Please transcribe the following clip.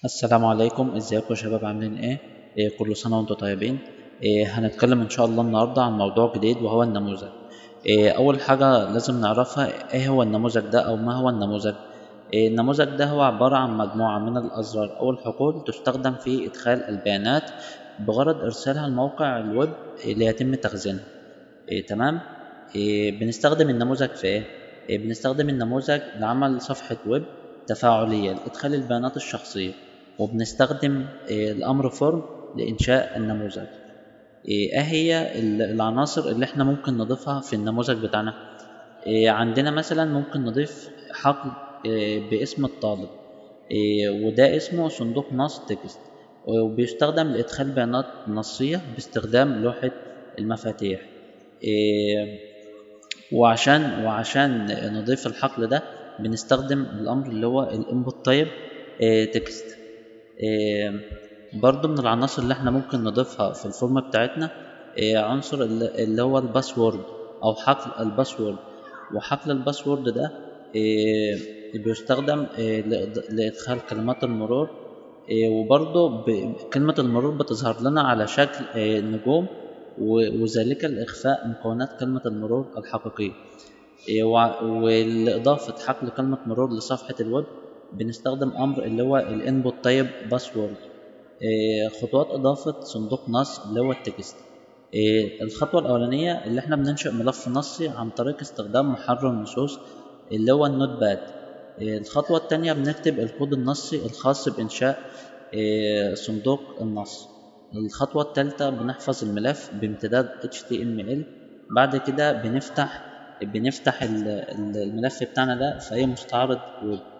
السلام عليكم ازيكم يا شباب عاملين ايه, إيه كل سنه وانتم طيبين إيه هنتكلم ان شاء الله النهارده عن موضوع جديد وهو النموذج إيه اول حاجه لازم نعرفها ايه هو النموذج ده او ما هو النموذج إيه النموذج ده هو عباره عن مجموعه من الازرار او الحقول تستخدم في ادخال البيانات بغرض ارسالها لموقع الويب ليتم تخزينها إيه تمام إيه بنستخدم النموذج في ايه إيه بنستخدم النموذج لعمل صفحه ويب تفاعليه لادخال البيانات الشخصيه وبنستخدم الأمر فورم لإنشاء النموذج إيه هي العناصر اللي احنا ممكن نضيفها في النموذج بتاعنا إيه عندنا مثلا ممكن نضيف حقل إيه باسم الطالب وده اسمه صندوق نص تكست وبيستخدم لإدخال بيانات نصية باستخدام لوحة المفاتيح وعشان وعشان نضيف الحقل ده بنستخدم الأمر اللي هو الانبوت طيب تكست برضو من العناصر اللي احنا ممكن نضيفها في الفورم بتاعتنا عنصر اللي هو الباسورد او حقل الباسورد وحقل الباسورد ده بيستخدم لادخال كلمات المرور وبرضو كلمة المرور بتظهر لنا على شكل نجوم وذلك لإخفاء مكونات كلمة المرور الحقيقية ولإضافة حقل كلمة مرور لصفحة الويب بنستخدم امر اللي هو الانبوت طيب باسورد خطوات اضافه صندوق نص اللي هو التكست الخطوه الاولانيه اللي احنا بننشئ ملف نصي عن طريق استخدام محرر النصوص اللي هو النوت باد الخطوه الثانيه بنكتب الكود النصي الخاص بانشاء صندوق النص الخطوه الثالثه بنحفظ الملف بامتداد HTML بعد كده بنفتح بنفتح الملف بتاعنا ده في اي مستعرض ويب